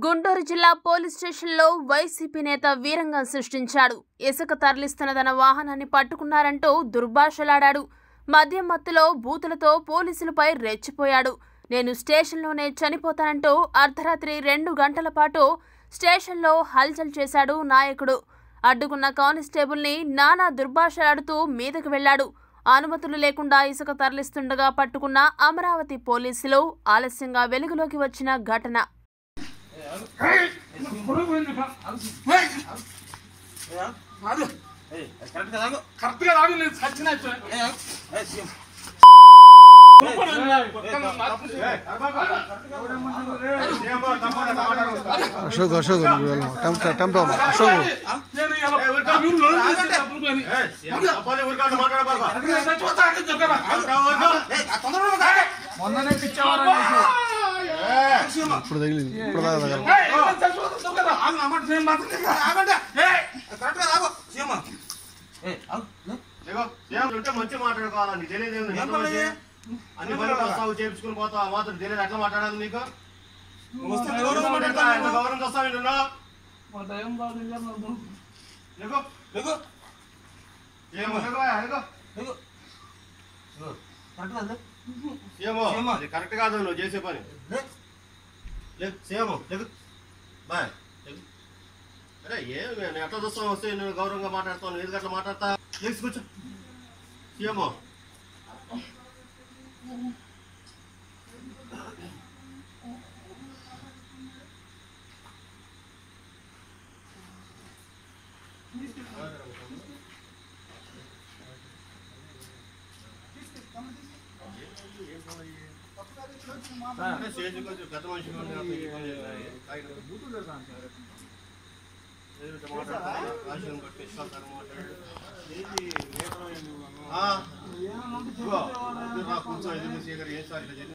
గుంటూరు జిల్లా పోలీస్ స్టేషన్లో వైసీపీ నేత వీరంగం సృష్టించాడు ఇసుక తరలిస్తున్న తన వాహనాన్ని పట్టుకున్నారంటూ దుర్భాషలాడాడు మద్యం మత్తులో బూతులతో పోలీసులపై రెచ్చిపోయాడు నేను స్టేషన్లోనే చనిపోతానంటూ అర్ధరాత్రి రెండు గంటల పాటు స్టేషన్లో హల్చల్ చేశాడు నాయకుడు అడ్డుకున్న కానిస్టేబుల్ని నానా దుర్భాషలాడుతూ మీదకు వెళ్లాడు అనుమతులు లేకుండా ఇసుక తరలిస్తుండగా పట్టుకున్న అమరావతి పోలీసులు ఆలస్యంగా వెలుగులోకి వచ్చిన ఘటన కరెక్ట్ గా రాదు నేను సచిన అశోక్ అశోక్ టెంపో టెంపో అశోక్ నేను ఇలా మీరు లోన్ చేసేటప్పుడు కానీ చూస్తా అంటే దొరకరా? ఇప్పుడు తగిలింది ఇప్పుడు దాకా తగల ఏయ్, ఏమన్నా చచ్చిపోతే దొరకరా? ఆగు, అమ్మ, నేను మాత్రం ఏయ్, ఉంటే మంచి మాట్లాడుకోవాలా నీకు తెలియదు ఏంది? ఎంత మంచి? అన్ని పనులు వస్తావు చేపించుకుని పోతావు ఆ మాత్రం తెలియదు ఎట్లా మాట్లాడాలి నీకు ఎంత గౌరవం వస్తావు నువ్వు మా దయ్యం బాగా ఇలా నవ్వు. లేకో ఏమో లేకో, లేకో. ఏమో అది కరెక్ట్ కాదు నువ్వు చేసే పని లేదు సేమో లేదు బాయ్ లేకు. అరే ఏం నేను ఎట్లా చూస్తావు వస్తే నేను గౌరవంగా మాట్లాడతాను నువ్వు ఎందుకు అట్లా మాట్లాడతా లేచి కూర్చో ఏమో అంటే స్టేజ్కి కొంచెం పెద్ద మనిషిగా ఉండి అట్లా ఈ పని చేయాలి. ఏదో ఇట్లా మాట్లాడతాను. రాజకీయం పట్టి ఇష్టపడతాను మాట్లాడు. ఆ. ఇదిగో, ఇది రా కూర్చో, ఇది నీ స్పీకర్, ఏం సార్ ఇట్లా చేసి?